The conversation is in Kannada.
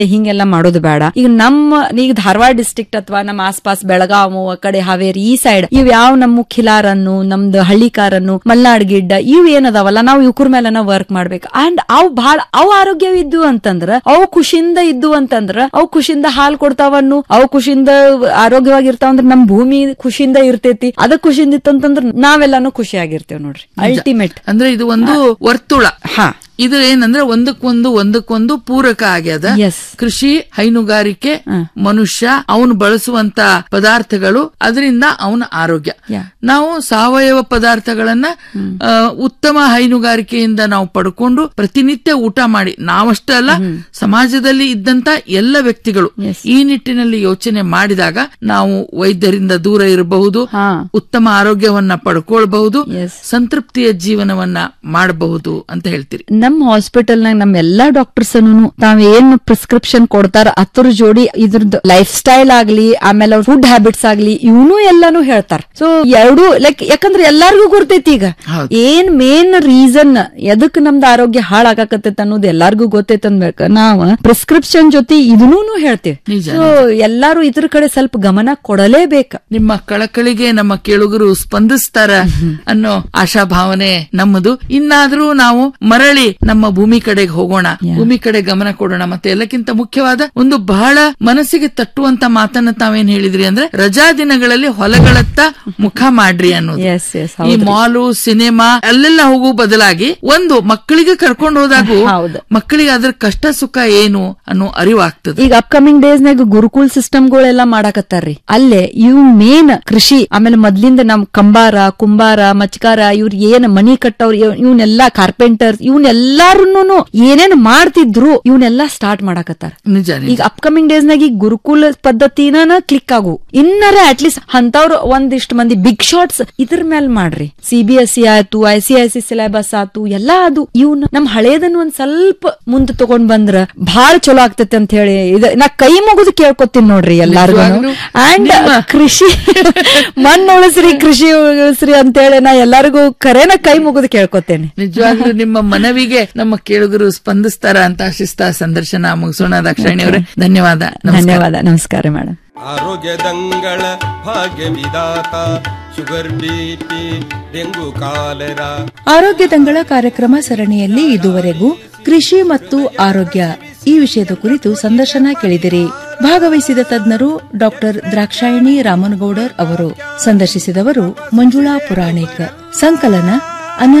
ಹಿಂಗೆಲ್ಲ ಮಾಡೋದು ಬೇಡ ಈಗ ನಮ್ಮ ಈಗ ಧಾರವಾಡ ಡಿಸ್ಟ್ರಿಕ್ಟ್ ಅಥವಾ ನಮ್ಮ ಆಸ್ಪಾಸ್ ಬೆಳಗಾವು ಆ ಕಡೆ ಹಾವೇರಿ ಈ ಸೈಡ್ ಇವ್ ಯಾವ ನಮ್ಮ ಕಿಲಾರನ್ನು ನಮ್ದು ಹಳ್ಳಿಕಾರನ್ನು ಮಲ್ನಾಡ್ ಗಿಡ್ಡ ಇವ್ ಏನದಾವಲ್ಲ ನಾವು ಇವ್ರ ಮೇಲೆ ನಾವು ವರ್ಕ್ ಮಾಡ್ಬೇಕು ಅಂಡ್ ಅವ್ ಬಹಳ ಅವ್ ಆರೋಗ್ಯವಿದ್ದು ಅಂತಂದ್ರ ಅವು ಖುಷಿಯಿಂದ ಇದ್ದು ಅಂತಂದ್ರ ಅವು ಖುಷಿಯಿಂದ ಹಾಲ್ ಕೊಡ್ತಾವನ್ನು ಅವು ಖುಷಿಯಿಂದ ಆರೋಗ್ಯವಾಗಿರ್ತಾವ ಅಂದ್ರ ನಮ್ ಭೂಮಿ ಖುಷಿಯಿಂದ ಇರ್ತೈತಿ ಅದ ಖುಷಿಯಿಂದ ಇತ್ತಂತಂದ್ರ ನಾವೆಲ್ಲಾನು ಖುಷಿಯಾಗಿರ್ತೇವ್ ನೋಡ್ರಿ ಅಲ್ಟಿಮೇಟ್ ಅಂದ್ರೆ ಇದು ಒಂದು ವರ್ತುಳ ಹಾ ಇದು ಏನಂದ್ರೆ ಒಂದಕ್ಕೊಂದು ಒಂದಕ್ಕೊಂದು ಪೂರಕ ಆಗ್ಯದ Yes. ಕೃಷಿ ಹೈನುಗಾರಿಕೆ ಮನುಷ್ಯ ಅವನು ಬಳಸುವಂತ ಪದಾರ್ಥಗಳು ಅದರಿಂದ ಅವನ ಆರೋಗ್ಯ Yeah. ನಾವು ಸಾವಯವ ಪದಾರ್ಥಗಳನ್ನ ಆ, ಉತ್ತಮ ಹೈನುಗಾರಿಕೆಯಿಂದ ನಾವು ಪಡ್ಕೊಂಡು ಪ್ರತಿನಿತ್ಯ ಊಟ ಮಾಡಿ ನಾವಷ್ಟೇ ಅಲ್ಲ ಸಮಾಜದಲ್ಲಿ ಇದ್ದಂತ ಎಲ್ಲ ವ್ಯಕ್ತಿಗಳು ಈ ನಿಟ್ಟಿನಲ್ಲಿ ಯೋಚನೆ ಮಾಡಿದಾಗ ನಾವು ವೈದ್ಯರಿಂದ ದೂರ ಇರಬಹುದು ಹಾ. ಉತ್ತಮ ಆರೋಗ್ಯವನ್ನ ಪಡ್ಕೊಳ್ಬಹುದು Yes. ಸಂತೃಪ್ತಿಯ ಜೀವನವನ್ನ ಮಾಡಬಹುದು ಅಂತ ಹೇಳ್ತೀರಿ ನಮ್ ಹಾಸ್ಪಿಟಲ್ ನಾಗ ನಮ್ ಎಲ್ಲಾ ಡಾಕ್ಟರ್ಸ್ ತಾವ್ ಏನ್ ಪ್ರಿಸ್ಕ್ರಿಪ್ಷನ್ ಕೊಡ್ತಾರ ಅದ್ರ ಜೋಡಿ ಇದ್ರದ್ದು ಲೈಫ್ ಸ್ಟೈಲ್ ಆಗ್ಲಿ ಆಮೇಲೆ ಅವ್ರ ಫುಡ್ ಹ್ಯಾಬಿಟ್ಸ್ ಆಗ್ಲಿ ಇವನು ಎಲ್ಲಾನು ಹೇಳ್ತಾರ ಸೊ ಎರಡು ಲೈಕ್ ಯಾಕಂದ್ರೆ ಎಲ್ಲಾರ್ಗೂ ಗೊತ್ತೈತಿ ಈಗ ಹೌದು. ಏನ್ ಮೇನ್ ರೀಸನ್ ಎದಕ್ ನಮ್ದು ಆರೋಗ್ಯ ಹಾಳಾಗಕತ್ತೈತೆ ಅನ್ನೋದು ಎಲ್ಲಾರ್ಗೂ ಗೊತ್ತೈತೆ ಅನ್ಬೇಕ ನಾವ್ ಪ್ರಿಸ್ಕ್ರಿಪ್ಷನ್ ಜೊತೆ ಇದನ್ನೂ ಹೇಳ್ತೀವಿ ನಿಜ, ಸೊ ಎಲ್ಲಾರು ಇದ್ರ ಕಡೆ ಸ್ವಲ್ಪ ಗಮನ ಕೊಡಲೇಬೇಕ ನಿಮ್ಮ ಕಳಕಳಿಗೆ ನಮ್ಮ ಕೇಳುಗರು ಸ್ಪಂದಿಸ್ತಾರ ಅನ್ನೋ ಆಶಾಭಾವನೆ ನಮ್ಮದು ಇನ್ನಾದ್ರೂ ನಾವು ಮರಳಿ ನಮ್ಮ ಭೂಮಿ ಕಡೆಗೆ ಹೋಗೋಣ ಭೂಮಿ ಕಡೆ ಗಮನ ಕೊಡೋಣ ಮತ್ತೆ ಎಲ್ಲಕ್ಕಿಂತ ಮುಖ್ಯವಾದ ಒಂದು ಬಹಳ ಮನಸ್ಸಿಗೆ ತಟ್ಟುವಂತ ಮಾತನ್ನ ತಾವೇನ್ ಹೇಳಿದ್ರಿ ಅಂದ್ರೆ ರಜಾ ದಿನಗಳಲ್ಲಿ ಹೊಲಗಳತ್ತ ಮುಖ ಮಾಡ್ರಿ ಅನ್ನೋದು ಎಸ್ ಎಸ್ ಈ ಮಾಲು ಸಿನಿಮಾ ಅಲ್ಲೆಲ್ಲ ಹೋಗೋ ಬದಲಾಗಿ ಒಂದು ಮಕ್ಕಳಿಗೆ ಕರ್ಕೊಂಡು ಹೋದಾಗೂ ಹೌದು. ಮಕ್ಕಳಿಗೆ ಅದ್ರ ಕಷ್ಟ ಸುಖ ಏನು ಅನ್ನೋ ಅರಿವಾಗ್ತದೆ ಈಗ ಅಪ್ಕಮಿಂಗ್ ಡೇಸ್ ನಾಗ ಗುರುಕುಲ್ ಸಿಸ್ಟಮ್ಗಳೆಲ್ಲ ಮಾಡಾಕತ್ತಾರ್ರಿ ಅಲ್ಲೇ ಇವ್ ಮೇನ್ ಕೃಷಿ ಆಮೇಲೆ ಮೊದ್ಲಿಂದ ನಮ್ ಕಂಬಾರ ಕುಂಬಾರ ಮಚ್ಕಾರ ಇವ್ರ ಏನ್ ಮನಿ ಕಟ್ಟವ್ರ ಇವನ್ನೆಲ್ಲಾ ಕಾರ್ಪೆಂಟರ್ ಇವನ್ನೆಲ್ಲಾರು ಏನೇನ್ ಮಾಡ್ತಿದ್ರು ಇವನ್ನೆಲ್ಲಾ ಸ್ಟಾರ್ಟ್ ಮಾಡಾಕತ್ತಾರ ನಿಜ ನಿಜ. ಈಗ ಅಪ್ಕಮಿಂಗ್ ಡೇಸ್ ನಾಗ ಈಗ ಗುರುಕುಲ ಪದ್ಧತಿನ ಕ್ಲಿಕ್ ಆಗು ಇನ್ನರ ಅಟ್ಲೀಸ್ಟ್ ಅಂತವ್ರು ಒಂದಿಷ್ಟು ಮಂದಿ ಬಿಗ್ ಶಾಟ್ಸ್ ಇದ್ರ ಮೇಲೆ ಮಾಡ್ರಿ ಸಿ ಬಿ ಎಸ್ ಸಿ ಆಯ್ತು I C I C syllabus ಆಯ್ತು ಎಲ್ಲಾ ಅದು ಇವ್ನ ನಮ್ ಹಳೇದನ್ನ ಒಂದ್ ಸ್ವಲ್ಪ ಮುಂದೆ ತಗೊಂಡ್ ಬಂದ್ರ ಬಹಳ ಚಲೋ ಆಗ್ತೈತೆ ಅಂತ ಹೇಳಿ ಇದ ನಾ ಕೈ ಮುಗಿದು ಕೇಳ್ಕೊತೀನಿ ನೋಡ್ರಿ ಎಲ್ಲಾರ್ಗು ನಿಜವಾಗ್ಲೂ ಅಂಡ್ ನಿಮ್ಮ- ಕೃಷಿ ಮಣ್ಣು ಉಳಿಸ್ರಿ ಕೃಷಿ ಉಳಿಸ್ರಿ ಅಂತ ಹೇಳಿ ನಾ ಎಲ್ಲಾರ್ಗು ಕರೆನ ಕೈ ಮುಗಿದು ಕೇಳ್ಕೊತೇನೆ ನಿಜವಾಗ್ಲೂ ನಿಮ್ಮ ಮನವಿಗೆ ನಮ್ಮ ಕೇಳುಗರು ಸ್ಪಂದಿಸ್ತಾರ ಅಂತ ಆಶಿಸ್ತಾ ಸಂದರ್ಶನ ಮುಗಿಸೋಣ ದಾಕ್ಷಾಯಣಿ ಅವರೇ ಧನ್ಯವಾದ ನಮಸ್ಕಾರ. ಧನ್ಯವಾದ ನಮಸ್ಕಾರ ಮೇಡಮ್ ಆರೋಗ್ಯದಂಗಳ ಭಾಗ್ಯ ವಿಧಾತ ಶುಗರ್ ಬಿಪಿ ಡೆಂಗು ಕಾಲೆರಾ ಆರೋಗ್ಯ ದಂಗಳ ಕಾರ್ಯಕ್ರಮ ಸರಣಿಯಲ್ಲಿ ಇದುವರೆಗೂ ಕೃಷಿ ಮತ್ತು ಆರೋಗ್ಯ ಈ ವಿಷಯದ ಕುರಿತು ಸಂದರ್ಶನ ಕೇಳಿದಿರಿ ಭಾಗವಹಿಸಿದ ತಜ್ಞರು ಡಾಕ್ಟರ್ ದ್ರಾಕ್ಷಾಯಿಣಿ ರಾಮನಗೌಡರ್ ಅವರು ಸಂದರ್ಶಿಸಿದವರು ಮಂಜುಳಾ ಪುರಾಣಿಕ್ ಸಂಕಲನ